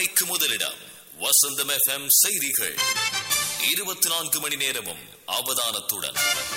மணிக்கு முதலிடம் வசந்தம் எஃப்எம் செய்திகள் இருபத்தி நான்கு மணி நேரமும் அவதானத்துடன்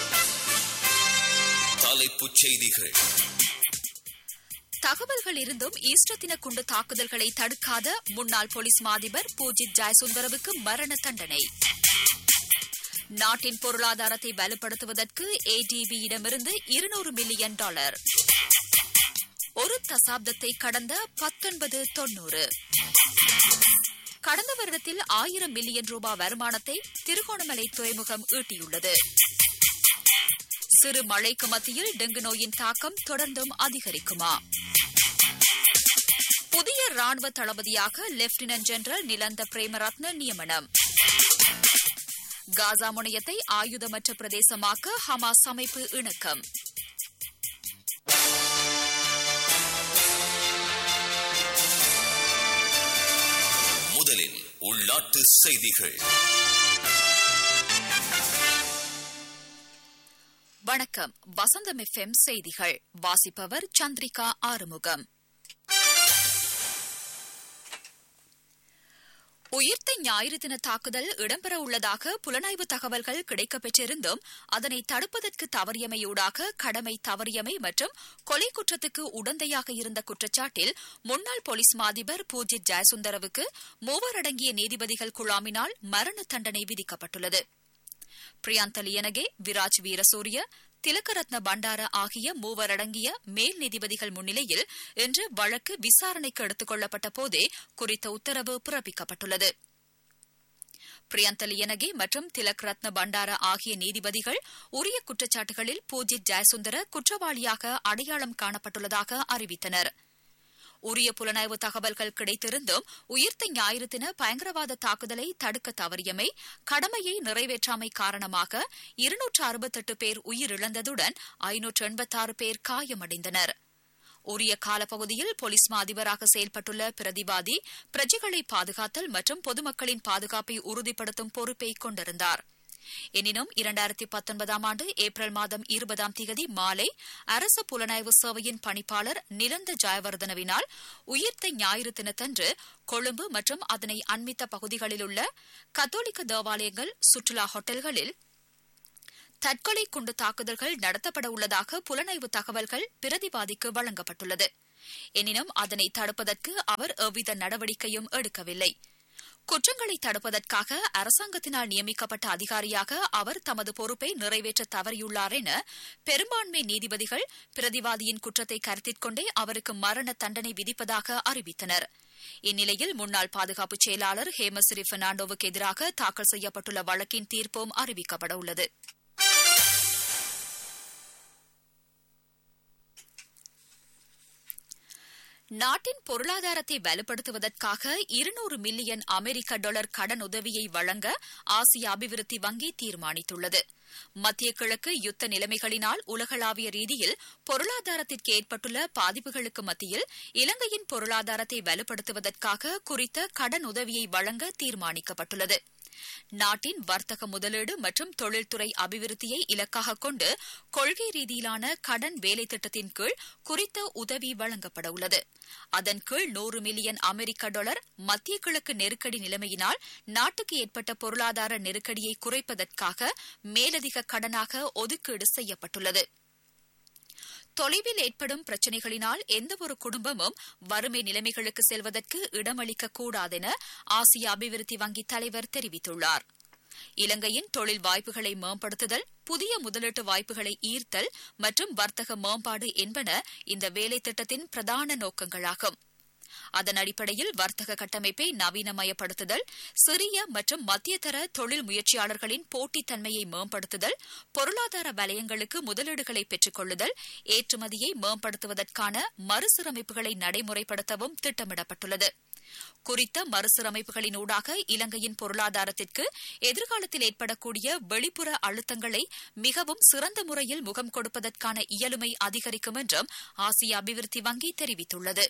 தலைப்புச் செய்திகள் தகவல்கள் இருந்தும் ஈஸ்டர் தின குண்டு தாக்குதல்களை தடுக்காத முன்னாள் போலீஸ் மாதிபர் பூஜித் ஜெயசுந்தரவுக்கு மரண தண்டனை நாட்டின் பொருளாதாரத்தை வலுப்படுத்துவதற்கு ஏடிபியிடமிருந்து இருநூறு மில்லியன் டாலர் ஒரு தசாப்தத்தை கடந்த பத்தொன்பது தொன்னூறு கடந்த வருடத்தில் ஆயிரம் மில்லியன் ரூபாய் வருமானத்தை திருகோணமலை துறைமுகம் ஈட்டியுள்ளது சிறு மழைக்கு மத்தியில் டெங்கு நோயின் தாக்கம் தொடர்ந்தும் அதிகரிக்குமா புதிய ராணுவ தளபதியாக லெப்டினன்ட் ஜெனரல் நிலந்த பிரேமரத்ன நியமனம் காசா முனையத்தை ஆயுதமற்ற பிரதேசமாக்க ஹமாஸ் அமைப்பு இணக்கம் முதலில் உள்நாட்டு செய்திகள் வணக்கம் வசந்தம் எஃப்எம் செய்திகள் வாசிப்பவர் சந்திரிகா ஆறுமுகம் உயிர்த்த ஞாயிறு தின தாக்குதல் இடம்பெற உள்ளதாக புலனாய்வு தகவல்கள் கிடைக்கப்பெற்றிருந்தும் அதனை தடுப்பதற்கு தவறியமையூடாக கடமை தவறியமை மற்றும் கொலை குற்றத்துக்கு உடந்தையாக இருந்த குற்றச்சாட்டில் முன்னாள் போலீஸ் மாதிபர் பூஜித் ஜெயசுந்தரவுக்கு மூவர் அடங்கிய நீதிபதிகள் குழாமினால் மரண தண்டனை விதிக்கப்பட்டுள்ளது பிரியாந்த லியனகே விராஜ் வீரசூரிய திலக்கரத்ன பண்டார ஆகிய மூவர் அடங்கிய மேல் நீதிபதிகள் முன்னிலையில் இன்று வழக்கு விசாரணைக்கு எடுத்துக் கொள்ளப்பட்ட போதே குறித்த உத்தரவு பிறப்பிக்கப்பட்டுள்ளது பிரியந்த லியனகே மற்றும் திலக் ரத்ன பண்டார ஆகிய நீதிபதிகள் உரிய குற்றச்சாட்டுகளில் பூஜித் ஜெயசுந்தர குற்றவாளியாக அடையாளம் காணப்பட்டுள்ளதாக அறிவித்தனா் உரிய புலனாய்வு தகவல்கள் கிடைத்திருந்தும் உயிர்த்த ஞாயிறு தின பயங்கரவாத தாக்குதலை தடுக்க தவறியமை கடமையை நிறைவேற்றாமை காரணமாக இருநூற்று அறுபத்தெட்டு பேர் உயிரிழந்ததுடன் ஐநூற்று எண்பத்தாறு பேர் காயமடைந்தனர் உரிய காலப்பகுதியில் போலீஸ் அதிபராக செயல்பட்டுள்ள பிரதிவாதி பிரஜைகளை பாதுகாத்தல் மற்றும் பொதுமக்களின் பாதுகாப்பை உறுதிப்படுத்தும் பொறுப்பை கொண்டிருந்தாா் எனினும் இரண்டாயிரத்தி பத்தொன்பதாம் ஆண்டு ஏப்ரல் மாதம் இருபதாம் தேதி மாலை அரசு புலனாய்வு சேவையின் பணிப்பாளர் நிலந்த ஜெயவர்தனவினால் உயிர்த்த ஞாயிறு தினத்தன்று கொழும்பு மற்றும் அதனை அண்மித்த பகுதிகளில் உள்ள கத்தோலிக்க தேவாலயங்கள் சுற்றுலா ஹோட்டல்களில் தற்கொலை குண்டு தாக்குதல்கள் நடத்தப்பட உள்ளதாக புலனாய்வு தகவல்கள் பிரதிவாதிக்கு வழங்கப்பட்டுள்ளது எனினும் அதனை தடுப்பதற்கு அவர் எவ்வித நடவடிக்கையும் எடுக்கவில்லை குற்றங்களை தடுப்பதற்காக அரசாங்கத்தினால் நியமிக்கப்பட்ட அதிகாரியாக அவர் தமது பொறுப்பை நிறைவேற்ற தவறியுள்ளார் என பெரும்பான்மை நீதிபதிகள் பிரதிவாதியின் குற்றத்தை கருத்தில் கொண்டே அவருக்கு மரண தண்டனை விதிப்பதாக அறிவித்தனர் இந்நிலையில் முன்னாள் பாதுகாப்பு செயலாளர் ஹேமஸ்ரீ பெர்னாண்டோவுக்கு எதிராக தாக்கல் செய்யப்பட்டுள்ள வழக்கின் தீர்ப்பும் அறிவிக்கப்பட உள்ளது நாட்டின் பொருளாதாரத்தை வலுப்படுத்துவதற்காக இருநூறு மில்லியன் அமெரிக்க டாலர் கடன் உதவியை வழங்க ஆசிய அபிவிருத்தி வங்கி தீர்மானித்துள்ளது மத்திய கிழக்கு யுத்த நிலைமைகளினால் உலகளாவிய ரீதியில் பொருளாதாரத்திற்கு ஏற்பட்டுள்ள பாதிப்புகளுக்கு மத்தியில் இலங்கையின் பொருளாதாரத்தை வலுப்படுத்துவதற்காக குறித்த கடன் உதவியை வழங்க தீர்மானிக்கப்பட்டுள்ளது நாட்டின் வர்த்தக முதலீடு மற்றும் தொழில்துறை அபிவிருத்தியை இலக்காக கொண்டு கொள்கை ரீதியிலான கடன் வேலை திட்டத்தின் கீழ் குறித்த உதவி வழங்கப்பட உள்ளது அதன் கீழ் நூறு மில்லியன் அமெரிக்க டாலர் மத்திய கிழக்கு நெருக்கடி நிலைமையினால் நாட்டுக்கு ஏற்பட்ட பொருளாதார நெருக்கடியை குறைப்பதற்காக மேலதிக கடனாக ஒதுக்கீடு செய்யப்பட்டுள்ளது தொலைவில் ஏற்படும் பிரச்சினைகளினால் எந்தவொரு குடும்பமும் வறுமை நிலைமைகளுக்கு செல்வதற்கு இடமளிக்க கூடாதென ஆசிய அபிவிருத்தி வங்கி தலைவர் தெரிவித்துள்ளார் இலங்கையின் தொழில் வாய்ப்புகளை மேம்படுத்துதல் புதிய முதலீட்டு வாய்ப்புகளை ஈர்த்தல் மற்றும் வர்த்தக மேம்பாடு என்பன இந்த வேலை திட்டத்தின் பிரதான நோக்கங்களாகும் அதன் அடிப்படையில் வர்த்தக கட்டமைப்பை நவீனமயப்படுத்துதல் சிறிய மற்றும் மத்தியதர தொழில் முயற்சியாளர்களின் போட்டித்தன்மையை மேம்படுத்துதல் பொருளாதார வலயங்களுக்கு முதலீடுகளை பெற்றுக் கொள்ளுதல் ஏற்றுமதியை மேம்படுத்துவதற்கான மறுசீரமைப்புகளை நடைமுறைப்படுத்தவும் திட்டமிடப்பட்டுள்ளது குறித்த மறுசீரமைப்புகளின் ஊடாக இலங்கையின் பொருளாதாரத்திற்கு எதிர்காலத்தில் ஏற்படக்கூடிய வெளிப்புற அழுத்தங்களை மிகவும் சிறந்த முறையில் முகம் கொடுப்பதற்கான இயலுமை அதிகரிக்கும் என்றும் ஆசிய அபிவிருத்தி வங்கி தெரிவித்துள்ளது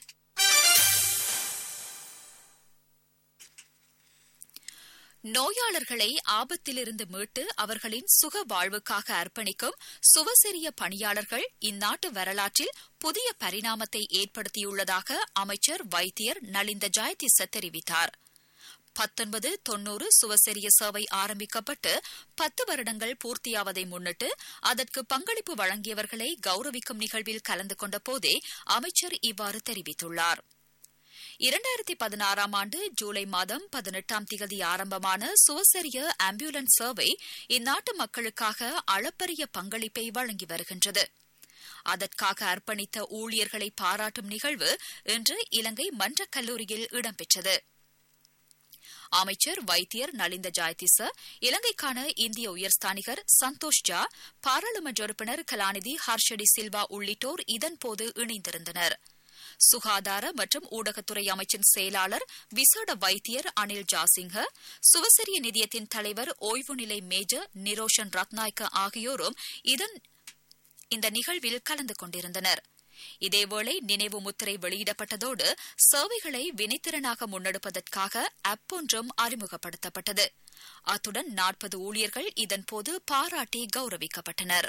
நோயாளர்களை ஆபத்திலிருந்து மீட்டு அவர்களின் சுக வாழ்வுக்காக அர்ப்பணிக்கும் சுவசெரிய பணியாளர்கள் இந்நாட்டு வரலாற்றில் புதிய பரிணாமத்தை ஏற்படுத்தியுள்ளதாக அமைச்சர் வைத்தியர் நலிந்த ஜாயதிச தெரிவித்தார் பத்தொன்பது தொன்னூறு சுவசெரிய சேவை ஆரம்பிக்கப்பட்டு பத்து வருடங்கள் பூர்த்தியாவதை முன்னிட்டு அதற்கு பங்களிப்பு வழங்கியவர்களை கௌரவிக்கும் நிகழ்வில் கலந்து கொண்ட போதே அமைச்சர் இவ்வாறு தெரிவித்துள்ளார் இரண்டாயிரத்தி பதினாறாம் ஆண்டு ஜூலை மாதம் பதினெட்டாம் திகதி ஆரம்பமான சுவசரிய ஆம்புலன்ஸ் சேவை இந்நாட்டு மக்களுக்காக அளப்பரிய பங்களிப்பை வழங்கி வருகின்றது அதற்காக அர்ப்பணித்த ஊழியர்களை பாராட்டும் நிகழ்வு இன்று இலங்கை மன்றக் கல்லூரியில் இடம்பெற்றது அமைச்சர் வைத்தியர் நலிந்த ஜாயதிச இலங்கைக்கான இந்திய உயர்ஸ்தானிகர் சந்தோஷ் ஜா பாராளுமன்ற உறுப்பினர் கலாநிதி ஹர்ஷடி சில்வா உள்ளிட்டோர் இதன்போது இணைந்திருந்தனர் சுகாதார மற்றும் ஊடகத்துறை அமைச்சின் செயலாளர் விசேட வைத்தியர் அனில் ஜாசிங்க சுவசரிய நிதியத்தின் தலைவர் ஓய்வு நிலை மேஜர் நிரோஷன் ரத்நாயக்க ஆகியோரும் இதன் இந்த நிகழ்வில் கலந்து கொண்டிருந்தனர் இதேவேளை நினைவு முத்திரை வெளியிடப்பட்டதோடு சேவைகளை வினைத்திறனாக முன்னெடுப்பதற்காக ஆப் ஒன்றும் அறிமுகப்படுத்தப்பட்டது அத்துடன் நாற்பது ஊழியர்கள் இதன்போது பாராட்டி கௌரவிக்கப்பட்டனர்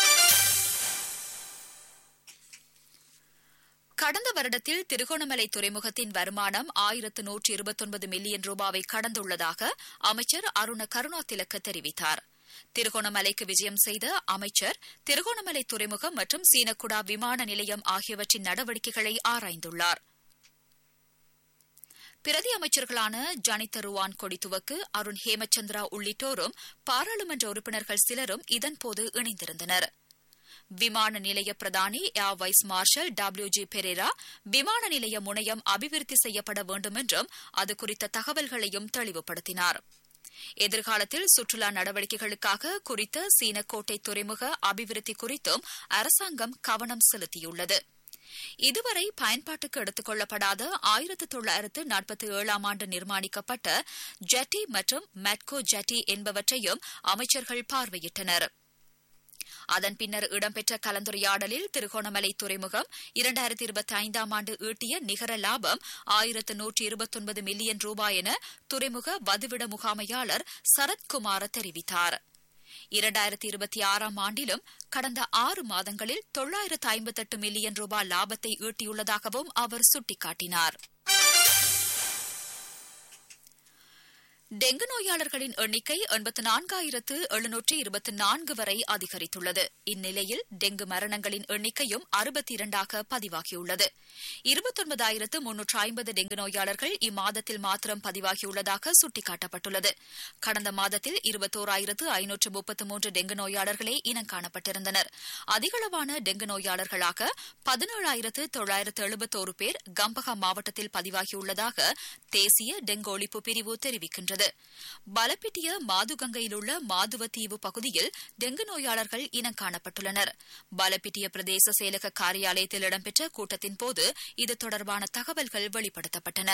கடந்த வருடத்தில் திருகோணமலை துறைமுகத்தின் வருமானம் ஆயிரத்து நூற்று இருபத்தொன்பது மில்லியன் ரூபாவை கடந்துள்ளதாக அமைச்சர் அருண கருணா திலக்க தெரிவித்தார் திருகோணமலைக்கு விஜயம் செய்த அமைச்சர் திருகோணமலை துறைமுகம் மற்றும் சீனக்குடா விமான நிலையம் ஆகியவற்றின் நடவடிக்கைகளை ஆராய்ந்துள்ளார் பிரதி அமைச்சர்களான ஜனித ருவான் கொடித்துவக்கு அருண் ஹேமச்சந்திரா உள்ளிட்டோரும் பாராளுமன்ற உறுப்பினர்கள் சிலரும் இதன்போது இணைந்திருந்தனா் விமான நிலைய பிரதானி air vice marshal W G Perera விமான நிலைய முனையம் அபிவிருத்தி செய்யப்பட வேண்டும் என்றும் அது குறித்த தகவல்களையும் தெளிவுபடுத்தினார் எதிர்காலத்தில் சுற்றுலா நடவடிக்கைகளுக்காக குறித்த சீனக்கோட்டை துறைமுக அபிவிருத்தி குறித்தும் அரசாங்கம் கவனம் செலுத்தியுள்ளது இதுவரை பயன்பாட்டுக்கு எடுத்துக் கொள்ளப்படாத ஆயிரத்து தொள்ளாயிரத்து நாற்பத்தி ஏழாம் ஆண்டு நிர்மாணிக்கப்பட்ட ஜெட்டி மற்றும் மெட்கோ ஜெட்டி என்பவற்றையும் அமைச்சர்கள் பார்வையிட்டனா் அதன் பின்னர் இடம்பெற்ற கலந்துரையாடலில் திருகோணமலை துறைமுகம் இரண்டாயிரத்தி இருபத்தி ஐந்தாம் ஆண்டு ஈட்டிய நிகர லாபம் ஆயிரத்து நூற்றி இருபத்தொன்பது மில்லியன் ரூபாய் என துறைமுக வதுவிட முகாமையாளர் சரத்குமார தெரிவித்தார் இரண்டாயிரத்தி இருபத்தி ஆறாம் ஆண்டிலும் கடந்த ஆறு மாதங்களில் தொள்ளாயிரத்து ஐம்பத்தெட்டு மில்லியன் ரூபாய் லாபத்தை ஈட்டியுள்ளதாகவும் அவர் சுட்டிக்காட்டினார் டெங்கு நோயாளர்களின் எண்ணிக்கை எண்பத்து நான்காயிரத்து எழுநூற்று இருபத்தி நான்கு வரை அதிகரித்துள்ளது இந்நிலையில் டெங்கு மரணங்களின் எண்ணிக்கையும் அறுபத்தி இரண்டாக பதிவாகியுள்ளது இருபத்தொன்பதாயிரத்து முன்னூற்று ஐம்பது டெங்கு நோயாளர்கள் இம்மாதத்தில் மாத்திரம் பதிவாகியுள்ளதாக சுட்டிக்காட்டப்பட்டுள்ளது கடந்த மாதத்தில் இருபத்தோராயிரத்து ஐநூற்று முப்பத்து மூன்று டெங்கு நோயாளர்களே இனம் காணப்பட்டிருந்தனர் அதிகளவான டெங்கு நோயாளர்களாக பதினேழாயிரத்து தொள்ளாயிரத்து எழுபத்தோரு பேர் கம்பகா மாவட்டத்தில் பதிவாகியுள்ளதாக தேசிய டெங்கு ஒழிப்பு பிரிவு தெரிவிக்கின்றது பலப்பிட்டிய மாதுகங்கையில் உள்ள மாதுவத்தீவு பகுதியில் டெங்கு நோயாளர்கள் இனம் காணப்பட்டுள்ளனர் பலப்பிட்டிய பிரதேச செயலக காரியாலயத்தில் இடம்பெற்ற கூட்டத்தின் போது இது தொடர்பான தகவல்கள் வெளிப்படுத்தப்பட்டன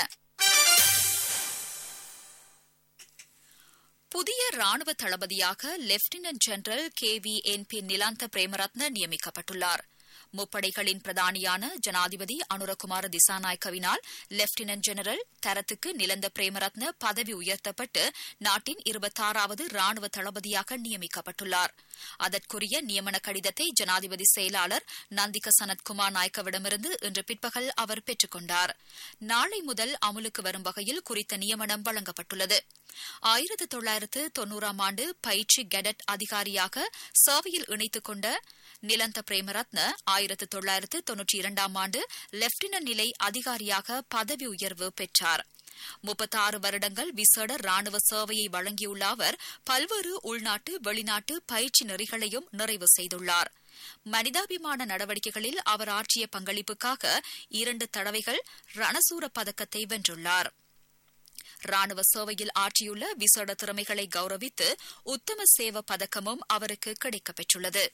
புதிய ராணுவ தளபதியாக lieutenant general K V N P Nilantha Premaratne நியமிக்கப்பட்டுள்ளார் முப்படைகளின் பிரதானியான ஜனாதிபதி அனுரகுமார திசாநாயக்கவினால் லெப்டினன்ட் ஜெனரல் தரத்துக்கு நிலந்த பிரேமரத்ன பதவி உயர்த்தப்பட்டு நாட்டின் இருபத்தாறாவது ராணுவ தளபதியாக நியமிக்கப்பட்டுள்ளார் அதற்குரிய நியமன கடிதத்தை ஜனாதிபதி செயலாளர் நந்திக சனத்குமார் நாயக்கவிடமிருந்து இன்று பிற்பகல் அவர் பெற்றுக் கொண்டார் நாளை முதல் அமுலுக்கு வரும் வகையில் குறித்த நியமனம் வழங்கப்பட்டுள்ளது ஆயிரத்து தொள்ளாயிரத்து தொன்னூறாம் ஆண்டு பயிற்சி கெடட் அதிகாரியாக சேவையில் இணைத்துக் கொண்ட நிலந்த பிரேமரத்ன ஆயிரத்து தொள்ளாயிரத்து தொன்னூற்றி இரண்டாம் ஆண்டு லெப்டினன்ட் நிலை அதிகாரியாக பதவி உயர்வு பெற்றார் முப்பத்தாறு வருடங்கள் விசேட ராணுவ சேவையை வழங்கியுள்ள அவர் பல்வேறு உள்நாட்டு வெளிநாட்டு பயிற்சி நெறிகளையும் நிறைவு செய்துள்ளார் மனிதாபிமான நடவடிக்கைகளில் அவர் ஆற்றிய பங்களிப்புக்காக இரண்டு தடவைகள் ரணசூர பதக்கத்தை வென்றுள்ளார் ராணுவ சேவையில் ஆற்றியுள்ள விசேட திறமைகளை கௌரவித்து உத்தம சேவ பதக்கமும் அவருக்கு கிடைக்கப்பெற்றுள்ளது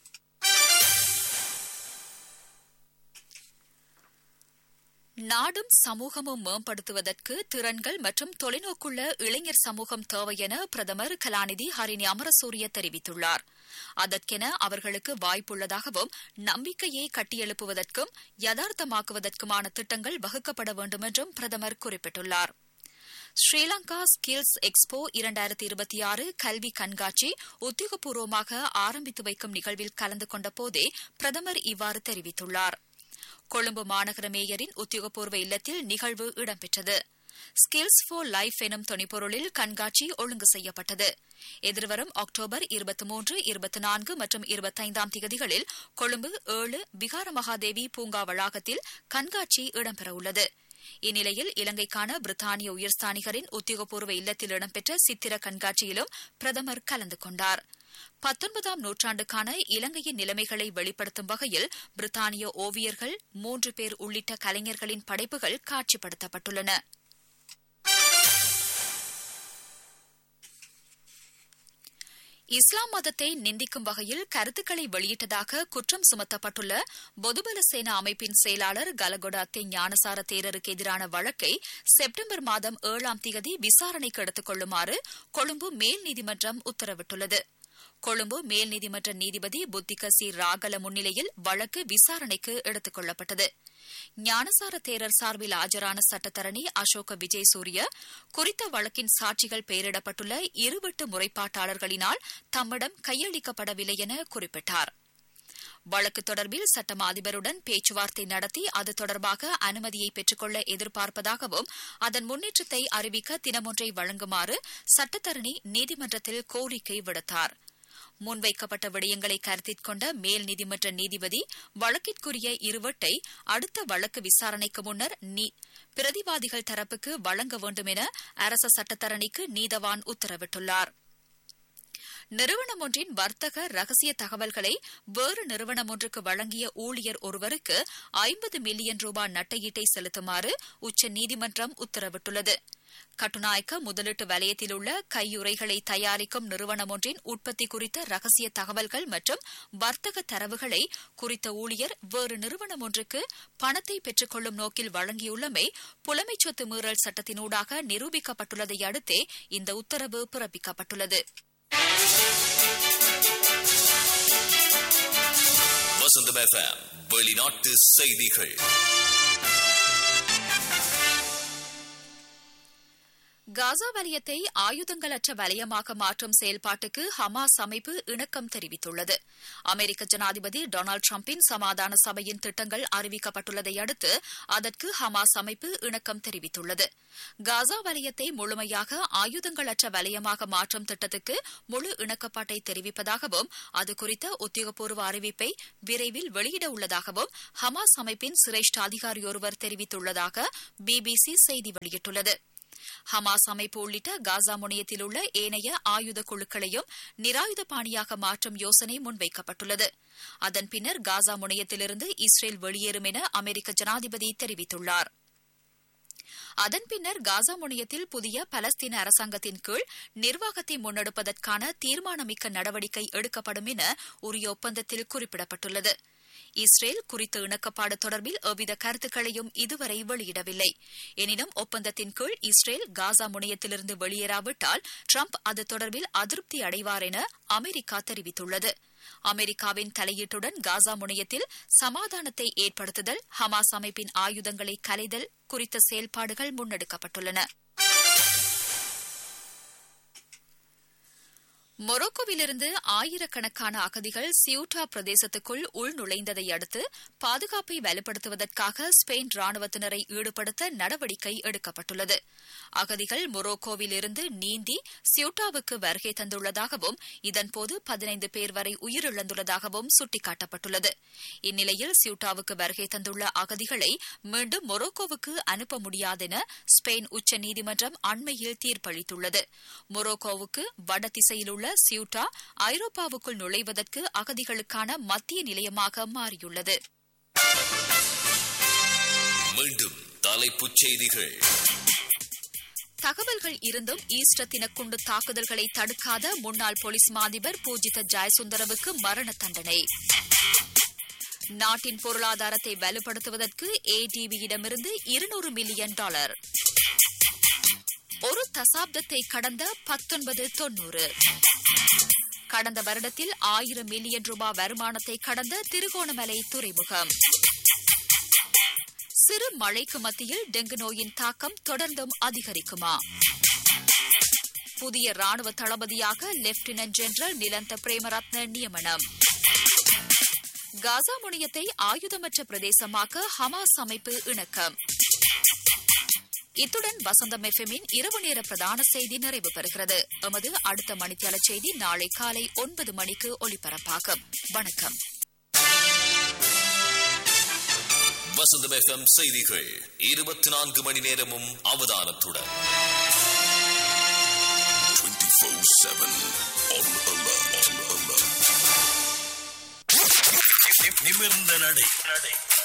நாடும் சமூகமும் மேம்படுத்துவதற்கு திறன்கள் மற்றும் தொலைநோக்குள்ள இளைஞர் சமூகம் தேவை என பிரதமர் கலாநிதி ஹரிணி அமரசூரிய தெரிவித்துள்ளார் அதற்கென அவர்களுக்கு வாய்ப்புள்ளதாகவும் நம்பிக்கையை கட்டியெழுப்புவதற்கும் யதார்த்தமாக்குவதற்குமான திட்டங்கள் வகுக்கப்பட வேண்டும் என்றும் பிரதமர் குறிப்பிட்டுள்ளார் ஸ்ரீலங்கா ஸ்கில்ஸ் எக்ஸ்போ இரண்டாயிரத்தி இருபத்தி ஆறு கல்வி கண்காட்சி உத்தியோகபூர்வமாக ஆரம்பித்து வைக்கும் நிகழ்வில் கலந்து கொண்ட போதே பிரதமர் இவ்வாறு தெரிவித்துள்ளார் கொழும்பு மாநகர மேயரின் உத்தியோகபூர்வ இல்லத்தில் நிகழ்வு இடம்பெற்றது ஸ்கில்ஸ் ஃபார் லைஃப் எனும் துணைப்பொருளில் கண்காட்சி ஒழுங்கு செய்யப்பட்டது எதிர்வரும் அக்டோபர் இருபத்தி மூன்று இருபத்தி நான்கு மற்றும் இருபத்தைந்தாம் திகதிகளில் கொழும்பு ஏழு விகார மகாதேவி பூங்கா வளாகத்தில் கண்காட்சி இடம்பெறவுள்ளது இந்நிலையில் இலங்கைக்கான பிரித்தானிய உயர்ஸ்தானிகரின் உத்தியோகபூர்வ இல்லத்தில் இடம்பெற்ற சித்திர கண்காட்சியிலும் பிரதமர் கலந்து கொண்டார் பத்தொன்பதாம் நூற்றாண்டுக்கான இலங்கையின் நிலைமைகளை வெளிப்படுத்தும் வகையில் பிரித்தானிய ஓவியர்கள் மூன்று பேர் உள்ளிட்ட கலைஞர்களின் படைப்புகள் காட்சிப்படுத்தப்பட்டுள்ளன இஸ்லாம் மதத்தை நிந்திக்கும் வகையில் கருத்துக்களை வெளியிட்டதாக குற்றம் சுமத்தப்பட்டுள்ள பொதுபல சேனா அமைப்பின் செயலாளர் கலகொட அத்தே ஞானசார தேரருக்கு எதிரான வழக்கை செப்டம்பர் மாதம் ஏழாம் தேதி விசாரணைக்கு எடுத்துக் கொள்ளுமாறு கொழும்பு மேல் நீதிமன்றம் உத்தரவிட்டுள்ளது கொழும்பு மேல் நீதிமன்ற நீதிபதி புத்திக சி ராகல முன்னிலையில் வழக்கு விசாரணைக்கு எடுத்துக் கொள்ளப்பட்டது ஞானசார தேரர் சார்பில் ஆஜரான சட்டத்தரணி அசோக விஜய் சூரிய குறித்த வழக்கின் சாட்சிகள் பெயரிடப்பட்டுள்ள இருவட்டு முறைப்பாட்டாளர்களினால் தம்மிடம் கையளிக்கப்படவில்லை என குறிப்பிட்டார் வழக்கு தொடர்பில் சட்டமா அதிபருடன் பேச்சுவார்த்தை நடத்தி அது தொடர்பாக அனுமதியை பெற்றுக்கொள்ள எதிர்பார்ப்பதாகவும் அதன் முன்னேற்றத்தை அறிவிக்க தினமொன்றை வழங்குமாறு சட்டத்தரணி நீதிமன்றத்தில் கோரிக்கை விடுத்தார் முன்வைக்கப்பட்ட விடயங்களை கருத்தில் கொண்ட மேல் நீதிமன்ற நீதிபதி வழக்கிற்குரிய இருவட்டை அடுத்த வழக்கு விசாரணைக்கு முன்னர் பிரதிவாதிகள் தரப்புக்கு வழங்க வேண்டும் என அரச சட்டத்தரணிக்கு நீதவான் உத்தரவிட்டுள்ளார் நிறுவனம் ஒன்றின் வர்த்தக ரகசிய தகவல்களை வேறு நிறுவனம் ஒன்றுக்கு வழங்கிய ஊழியர் ஒருவருக்கு ஐம்பது மில்லியன் ரூபாய் நட்டையீட்டை செலுத்துமாறு உச்சநீதிமன்றம் உத்தரவிட்டுள்ளது கட்டுநாயக்க முதலீட்டு வலயத்தில் உள்ள கையுறைகளை தயாரிக்கும் நிறுவனம் ஒன்றின் உற்பத்தி குறித்த ரகசிய தகவல்கள் மற்றும் வர்த்தக தரவுகளை குறித்த ஊழியர் வேறு நிறுவனம் ஒன்றுக்கு பணத்தை பெற்றுக் கொள்ளும் நோக்கில் வழங்கியுள்ளமை புலமைச் சொத்து மீறல் சட்டத்தினூடாக நிரூபிக்கப்பட்டுள்ளதை அடுத்தே இந்த உத்தரவு பிறப்பிக்கப்பட்டுள்ளது வசந்தம் எஃப்எம் வெளிநாட்டு செய்திகள் காசா வலயத்தை ஆயுதங்களற்ற வலயமாக மாற்றும் செயல்பாட்டுக்கு ஹமாஸ் அமைப்பு இணக்கம் தெரிவித்துள்ளது அமெரிக்க ஜனாதிபதி டொனால்டு டிரம்பின் சமாதான சபையின் திட்டங்கள் அறிவிக்கப்பட்டுள்ளதை அடுத்து அதற்கு ஹமாஸ் அமைப்பு இணக்கம் தெரிவித்துள்ளது காசா வலயத்தை முழுமையாக ஆயுதங்களற்ற வலயமாக மாற்றும் திட்டத்துக்கு முழு இணக்கப்பாட்டை தெரிவிப்பதாகவும் அது குறித்த உத்தியோகபூர்வ அறிவிப்பை விரைவில் வெளியிட உள்ளதாகவும் ஹமாஸ் அமைப்பின் சிரேஷ்ட அதிகாரியொருவர் தெரிவித்துள்ளதாக பிபிசி செய்தி வெளியிட்டுள்ளது ஹமாஸ் அமைப்பு உள்ளிட்ட காசா முனையத்தில் உள்ள ஏனைய ஆயுத குழுக்களையும் நிராயுத பாணியாக மாற்றும் யோசனை முன்வைக்கப்பட்டுள்ளது அதன் பின்னர் காசா முனையத்திலிருந்து இஸ்ரேல் வெளியேறும் என அமெரிக்க ஜனாதிபதி தெரிவித்துள்ளார் அதன் பின்னர் காசா முனையத்தில் புதிய பலஸ்தீன அரசாங்கத்தின் கீழ் நிர்வாகத்தை முன்னெடுப்பதற்கான தீர்மானமிக்க நடவடிக்கை எடுக்கப்படும் என உரிய ஒப்பந்தத்தில் குறிப்பிடப்பட்டுள்ளது இஸ்ரேல் குறித்த இணக்கப்பாடு தொடர்பில் எவ்வித கருத்துக்களையும் இதுவரை வெளியிடவில்லை எனினும் ஒப்பந்தத்தின் கீழ் இஸ்ரேல் காசா முனையத்திலிருந்து வெளியேறாவிட்டால் ட்ரம்ப் அது தொடர்பில் அதிருப்தி அடைவார் என அமெரிக்கா தெரிவித்துள்ளது அமெரிக்காவின் தலையீட்டுடன் காசா முனையத்தில் சமாதானத்தை ஏற்படுத்துதல் ஹமாஸ் அமைப்பின் ஆயுதங்களை கலைதல் குறித்த செயல்பாடுகள் முன்னெடுக்கப்பட்டுள்ளன மொரோக்கோவிலிருந்து ஆயிரக்கணக்கான அகதிகள் சியூட்டா பிரதேசத்துக்குள் உள்நுழைந்ததை அடுத்து பாதுகாப்பை வலுப்படுத்துவதற்காக ஸ்பெயின் ராணுவத்தினரை ஈடுபடுத்த நடவடிக்கை எடுக்கப்பட்டுள்ளது அகதிகள் மொரோக்கோவிலிருந்து நீந்தி சியூட்டாவுக்கு வருகை தந்துள்ளதாகவும் இதன்போது பதினைந்து பேர் வரை உயிரிழந்துள்ளதாகவும் சுட்டிக்காட்டப்பட்டுள்ளது இந்நிலையில் சியூட்டாவுக்கு வருகை தந்துள்ள அகதிகளை மீண்டும் மொரோக்கோவுக்கு அனுப்ப முடியாதென ஸ்பெயின் உச்சநீதிமன்றம் அண்மையில் தீர்ப்பளித்துள்ளது மொரோக்கோவுக்கு வடதிசையில் உள்ள சியூட்டா ஐரோப்பாவுக்குள் நுழைவதற்கு அகதிகளுக்கான மத்திய நிலையமாக மாறியுள்ளது மீண்டும் தலைப்புச் செய்திகள் தகவல்கள் இருந்தும் ஈஸ்டர் தின குண்டு தாக்குதல்களை தடுக்காத முன்னாள் போலீஸ் மாதிபர் பூஜித ஜெயசுந்தரவுக்கு மரண தண்டனை நாட்டின் பொருளாதாரத்தை வலுப்படுத்துவதற்கு ஏடிபியிடமிருந்து இருநூறு மில்லியன் டாலர் ஒரு தசாப்தத்தை கடந்த பத்தொன்பது தொன்னூறு கடந்த வருடத்தில் ஆயிரம் மில்லியன் ரூபாய் வருமானத்தை கடந்த திருகோணமலை துறைமுகம் சிறு மழைக்கு மத்தியில் டெங்கு நோயின் தாக்கம் தொடர்ந்தும் அதிகரிக்குமா புதிய ராணுவ தளபதியாக லெப்டினன்ட் ஜெனரல் நிலந்த பிரேமரத்ன நியமனம் காசா முனையத்தை ஆயுதமற்ற பிரதேசமாக்க ஹமாஸ் அமைப்பு இணக்கம் இத்துடன் வசந்தம் எஃப்எம்மின் இரவு நேர பிரதான செய்தி நிறைவு பெறுகிறது எமது அடுத்த மணித்தியால செய்தி நாளை காலை ஒன்பது மணிக்கு ஒலிபரப்பாகும் வணக்கம் வசந்தம் எஃப்எம் செய்திகள் இருபத்தி நான்கு மணி நேரமும் அவதானத்துடன் 24-7 on alert. On alert. நிமிர்ந்த நடை